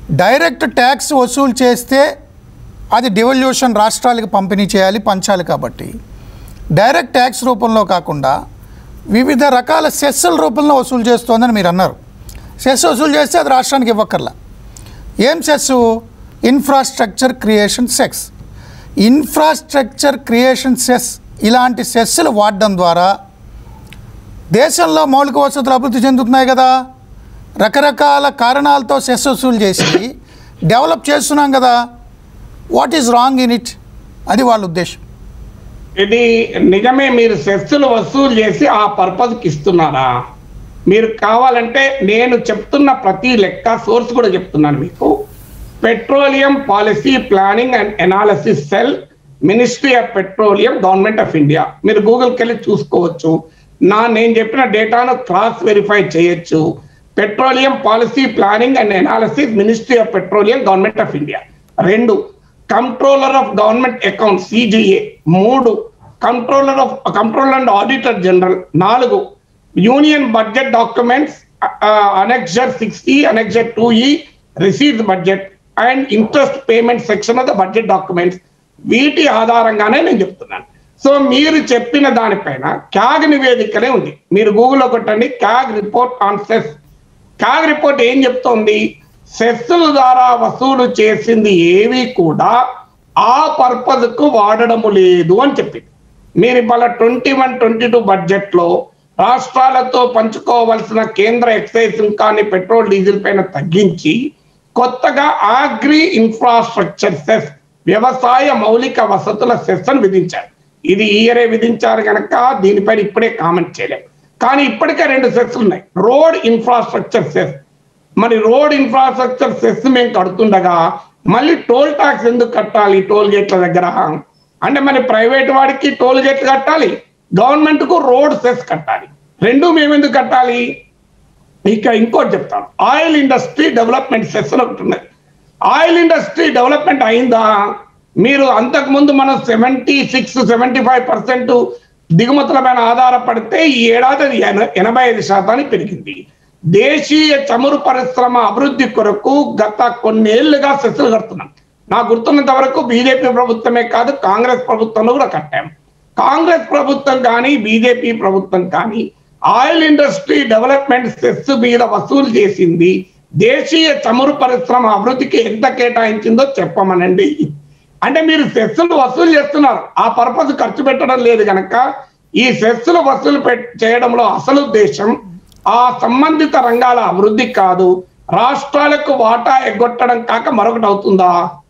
direct tax వసూలు చేస్తే అది డివల్యూషన్ రాష్ట్రాలకు పంపిణీ చేయాలి పంచాలి కాబట్టి డైరెక్ట్ ట్యాక్స్ రూపంలో కాకుండా వివిధ రకాల సెస్సుల రూపంలో వసూలు చేస్తోందని మీరు అన్నారు సెస్ వసూలు చేస్తే అది రాష్ట్రానికి ఇవ్వక్కర్లా ఏం సెస్ ఇన్ఫ్రాస్ట్రక్చర్ క్రియేషన్ సెక్స్ ఇన్ఫ్రాస్ట్రక్చర్ క్రియేషన్ సెస్ ఇలాంటి సెస్సులు వాడడం ద్వారా దేశంలో మౌలిక వసతులు అభివృద్ధి చెందుతున్నాయి కదా రకరకాల కారణాలతో సెస్ వసూలు చేసి డెవలప్ చేస్తున్నాం కదా what is wrong in it అది వాళ్ళ ఉద్దేశం ఇది నిజమే మీరు సెస్సులు వసూలు చేసి ఆ పర్పస్కి ఇస్తున్నారా మీరు కావాలంటే నేను చెప్తున్న ప్రతి లెక్క సోర్స్ కూడా చెప్తున్నాను మీకు petroleum policy planning and analysis cell ministry of petroleum government of India మీరు గూగుల్కి వెళ్ళి చూసుకోవచ్చు నా నేను చెప్పిన డేటాను క్రాస్ వెరిఫై చేయొచ్చు petroleum policy planning and analysis ministry of petroleum government of India రెండు controller of government account CGA మూడు controller of controller and auditor general నాలుగు union budget documents annexure sixty annexure two ఈ received budget and interest payment section of the budget documents వీటి ఆధారంగానే నేను చెప్తున్నాను so మీరు చెప్పిన దానిపైన క్యాగ్ నివేదికనే ఉంది మీరు గూగుల్లో కొట్టండి CAG report on cess CAG report ఏం చెప్తోంది సెస్సుల ద్వారా వసూలు చేసింది ఏవి కూడా ఆ పర్పస్ కు వాడడము లేదు అని చెప్పింది మీరు ఇవాళ twenty one twenty two budget లో రాష్ట్రాలతో పంచుకోవాల్సిన కేంద్ర ఎక్సైజ్ సుంకాన్ని పెట్రోల్ డీజిల్ పైన తగ్గించి కొత్తగా అగ్రి ఇన్ఫ్రాస్ట్రక్చర్ సెస్ వ్యవసాయ మౌలిక వసతుల సెస్ అని విధించారు ఇది ఇయరే విధించారు కనుక దీనిపైన ఇప్పుడే కామెంట్ చేయలేము కానీ ఇప్పటికే రెండు సెస్ ఉన్నాయి రోడ్ ఇన్ఫ్రాస్ట్రక్చర్ సెస్ మరి రోడ్ ఇన్ఫ్రాస్ట్రక్చర్ సెస్ మేము కడుతుండగా మళ్ళీ టోల్ ట్యాక్స్ ఎందుకు కట్టాలి టోల్ గేట్ల దగ్గర అంటే మరి ప్రైవేట్ వాడికి టోల్ గేట్లు కట్టాలి గవర్నమెంట్ కు రోడ్ సెస్ కట్టాలి రెండు మేము ఎందుకు కట్టాలి ఇక ఇంకోటి చెప్తాను ఆయిల్ ఇండస్ట్రీ డెవలప్మెంట్ సెస్ అని ఒకటి ఉన్నది ఆయిల్ ఇండస్ట్రీ డెవలప్మెంట్ అయిందా మీరు అంతకు ముందు మనం seventy six seventy five percent దిగుమతుల పైన ఆధారపడితే ఈ ఏడాది అది ఎన- ఎనభై ఐదు శాతానికి పెరిగింది దేశీయ చమురు పరిశ్రమ అభివృద్ధి కొరకు గత కొన్నేళ్లుగా సెస్సులు కడుతున్నాం నాకు గుర్తున్నంత వరకు బీజేపీ ప్రభుత్వమే కాదు కాంగ్రెస్ ప్రభుత్వంలో కూడా కట్టాం కాంగ్రెస్ ప్రభుత్వం కానీ బీజేపీ ప్రభుత్వం కానీ ఆయిల్ ఇండస్ట్రీ డెవలప్మెంట్ సెస్ మీద వసూలు చేసింది దేశీయ చమురు పరిశ్రమ అభివృద్ధికి ఎంత కేటాయించిందో చెప్పమనండి అంటే మీరు సెస్సులు వసూలు చేస్తున్నారు ఆ పర్పస్ ఖర్చు పెట్టడం లేదు కనుక ఈ సెస్సులు వసూలు పెట్- చేయడంలో అసలు ఉద్దేశం ఆ సంబంధిత రంగాల అభివృద్ధి కాదు రాష్ట్రాలకు వాటా ఎగ్గొట్టడం కాక మరొకటి అవుతుందా